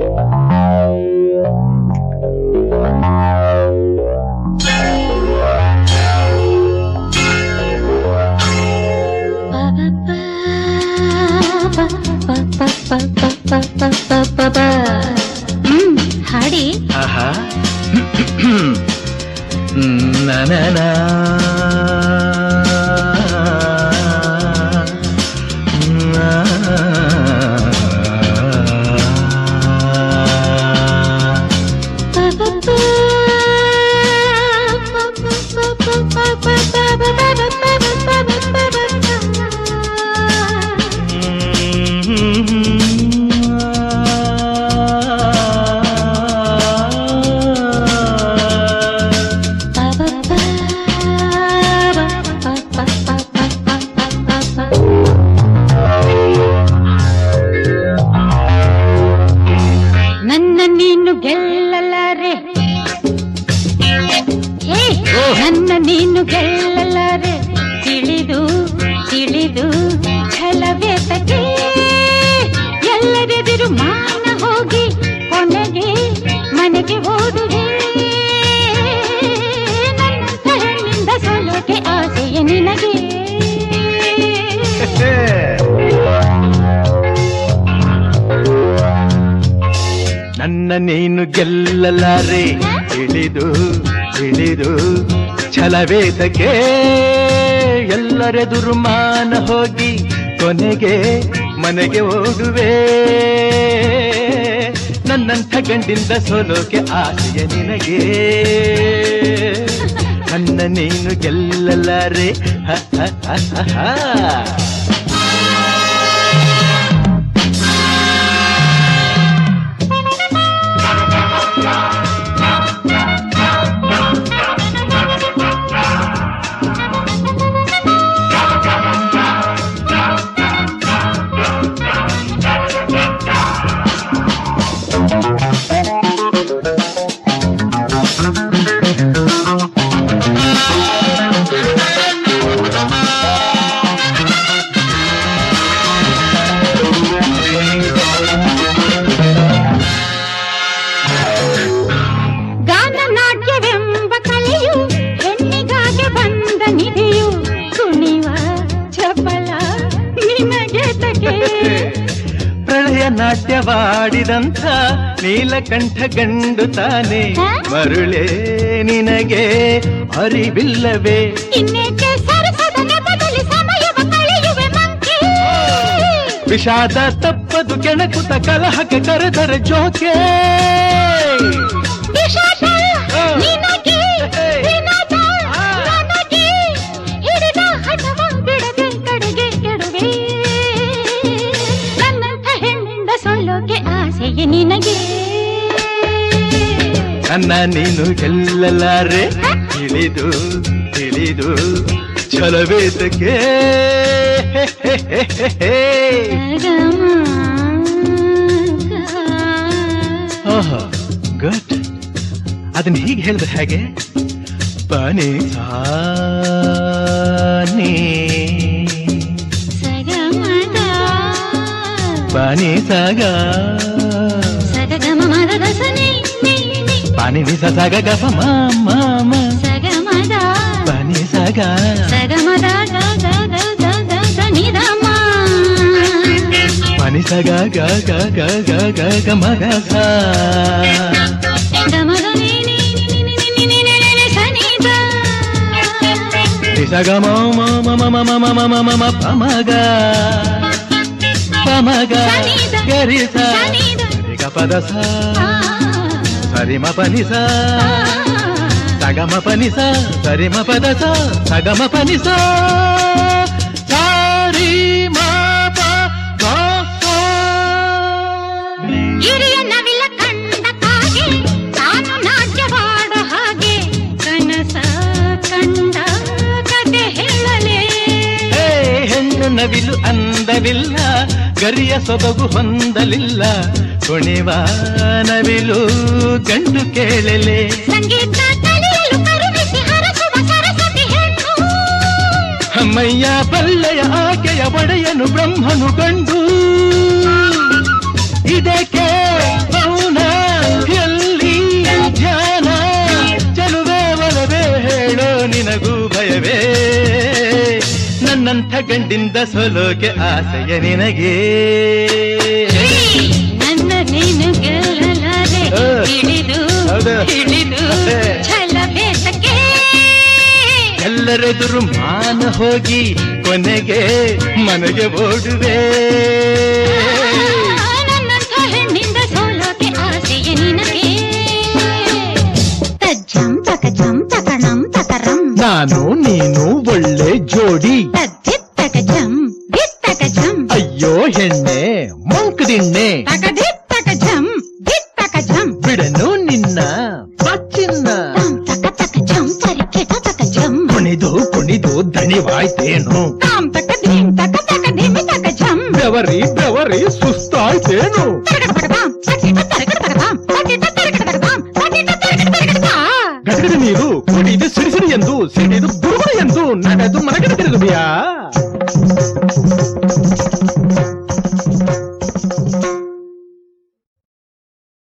ಹ್ಮ್ ಹಾಡಿ ಆಹಾ ನನ ನನ್ನ ನೀನು ಗೆಲ್ಲಲಾರೆ ಹೇ ನನ್ನ ನೀನು ಗೆಲ್ಲಲಾರೆ ತಿಳಿದು ತಿಳಿದು ಛಲವೇತಕ್ಕೆ ಎಲ್ಲರೆದುರು ಮಾನ ಹೋಗಿ ಕೊನೆಗೆ ಮನೆಗೆ ಓದುವೆ ನನ್ನಂಥ ಹೆಣ್ಣಿಂದ ಸೋಲೋಕೆ ಆಸೆಯ ನಿನಗೆ ನನ್ನ ನೀನು ಗೆಲ್ಲಲಾರೆ ತಿಳಿದು ತಿಳಿದು ಛಲವೇತಕ್ಕೆ ಎಲ್ಲರೆದುರು ಮಾನ ಹೋಗಿ ಕೊನೆಗೆ ಮನೆಗೆ ಓಡುವೆ ನನ್ನಂಥ ಗಂಡಿಂದ ಸೋಲೋಕೆ ಆಸೆಯ ನಿನಗೆ ನನ್ನ ನೀನು ಗೆಲ್ಲಲಾರೆ ಹ ಹ ಹ ಹ ಹ. ಗಾನ ನಾಟ್ಯವೆಂಬ ಕಲೆಯು ಹೆಣ್ಣಿಗಾಗಿ ಬಂದ ನಿಧಿಯು ಕುಣಿವ ಚಪಲ ನಿನಗೆ ತಗೆ ಪ್ರಳಯ ನಾಟ್ಯವಾಡಿದಂಥ ನೀಲಕಂಠ ಗಂಡು ತಾನೆ ಹ? ಮರುಳೇ ನಿನಗೆ ಅರಿವಿಲ್ಲವೇ ಇನ್ನೇಕೆ ಸರಸದ ನೆಪದಲ್ಲಿ ಸಮಯವ ಕಳೆಯುವೆ ಮಂಕೆ ವಿಷಾದ ತಪ್ಪದು ಕೆಣಕುತ ಕಲಹಕ್ಕೆ ಕರೆದರ ಜೋಕೆ ವಿಷಾದ ಹ. ನಿನಗೆ ಹೇ. ವಿನೋದ ಆ. ನನಗೆ ಹಿಡಿದ ಹಠವ ಬಿಡದೆ ಕಡೆಗೆ ಕೆಡುವೆ ನನ್ನಂಥ ಹೆಣ್ಣಿಂದ ಸೋಲೋಕೆ ಆಸೆಯೇ ನಿನಗೆ ನನ್ನ ನೀನು ಗೆಲ್ಲಲಾರೆ ತಿಳಿದು ತಿಳಿದು ಛಲವೇತಕ್ಕೆ ಓಹೋ ಗುಡ್ ಅದನ್ನ ಹೀಗೆ ಹೇಳಿದ್ರೆ ಹೇಗೆ ಬನಿ ಸಾನಿ ಸಗಮದ ಬನಿ ಸಾಗ ಸಗಮ ಮರದ ಸನಿ ನೀ ನೀ ಬನಿ ನಿಸ ಸಾಗ ಗಪ ಮಾಮ ಸಗಮದ ಬನಿ ಸಾಗ ಸಗಮದ ಗ ಗ ಗ ಗ ಗ ಗ ನಿಧಮ ಬನಿ ಸಾಗ ಗ ಗ ಗ ಗ ಗ ಗ ಮಗ ಸಾ ಗಮದ ನೀ ನೀ ನೀ ನೀ ನೀ ನೀ ನೀ ನೀ ನೀ ನೀ ಸನಿದ ನಿಸ ಗ ಮ ಮ ಮ ಮ ಮ ಮ ಮ ಮ ಮ ಮ ಮ ಪ ಮ ಗ ಪ ಮ ಗ ಸನಿದ. ಗರಿ ಸ ಸನಿದ. ಗರಿ ಗ ಪದ ಸ ಆ, ಸರಿ ಮ ಪ ನಿ ಸ ಸಗಮ ಪನಿ ಸ ಸರಿ ಮ ಪದ ಸ ಸಗಮ ಪನಿ ಸ ಸಾರಿ ಮ ಪ ಗ ಸ. ಹಿರಿಯ ನವಿಲ ಕಂಡ ಕಾಗೆ ತಾನು ನಾಟ್ಯವಾಡ ಹಾಗೆ ಕನಸ ಕಂಡ ಕತೆ ಹೇಳಲೇ ಹೇ ಹೆಣ್ಣು ನವಿಲು ಅಂದವಿಲ್ಲ ಗರಿಯ ಸೊಬಗು ಹೊಂದಲಿಲ್ಲ ಕುಣಿವ ನವಿಲು ಗಂಡು ಕೇಳಲೆ ಸಂಗೀತ ಕಲಿಯಲು ಕರುಣಿಸಿ ಹರಸುವ ಸರಸ್ವತಿ ಹೆಣ್ಣು ಅಮ್ಮಯ್ಯ ಬಲ್ಲೆಯ ಆಕೆಯ ಒಡೆಯನು ಬ್ರಹ್ಮನು ಗಂಡು ಇದಕ್ಕೆ ಬಹು ಕಂಡಿಂದ ಸೋಲೋಕೆ ಆಸೆಯ ನಿನಗೆ ನನ್ನ ನೀನು ಗೆಲ್ಲಲಾರೆ ಆ. ಇಳಿದು ಹೌದು. ಇಳಿದು ಅದೇ. ಛಲ ಬೇಸಕ್ಕೆ ಎಲ್ಲರೆದುರು ಮಾನ ಹೋಗಿ ಕೊನೆಗೆ ಮನೆಗೆ ಓಡುವೆ ನನ್ನಂಥ ಹೆಣ್ಣಿಂದ ಸೋಲೋಕೆ ಆಸೆಯ ನಿನಗೆ ತಜ್ಜಂ ತಕಜಂ ತಕಣಂ ತಕರಂ ನಾನು ನೀನು ಒಳ್ಳೆ ಜೋಡಿ ತದ್ದಿತ್ತಕಜಂ ದಿತ್ತಕಜಂ ಅಯ್ಯೋ ಹೆಣ್ಣೆ ಮಂಕದಿಣ್ಣೆ ತಕದಿತ್ತಕಜಂ ದಿತ್ತಕಜಂ ಬಿಡನು ನಿನ್ನ ಬಚ್ಚಿನ್ನ ತಾಂ ತಕ ತಕಜಂ ತರಿಕೆಟ ತಕಜಂ ಕುಣಿದು ಕುಣಿದು ದಣಿವಾಯ್ತೇನು ತಾಂ ತಕ ಧೀಂ ತಕ ತಕ ಧಿಮಿ ತಕಜಂ ಬೆವರಿ ಬೆವರಿ ಸುಸ್ತಾಯ್ತೇನು ತರಗಡತಕದಾಂ ತಕಿಟ ತರಗಡತಕದಾಂ ತಕಿಟ ತರಗಡತಕದಾಂ ತಕಿಟ ತರಗಡತಕದಾ ಗಡಗಡ ನೀರು ಕುಡಿದು ಸಿಡಿಸಿಡಿ ಎಂದು ಸಿಡಿದು ಬುರುಗುಡು ಎಂದು ನಡೆದು ಮನಗಡ ತಿರುಗುವಿಯಾ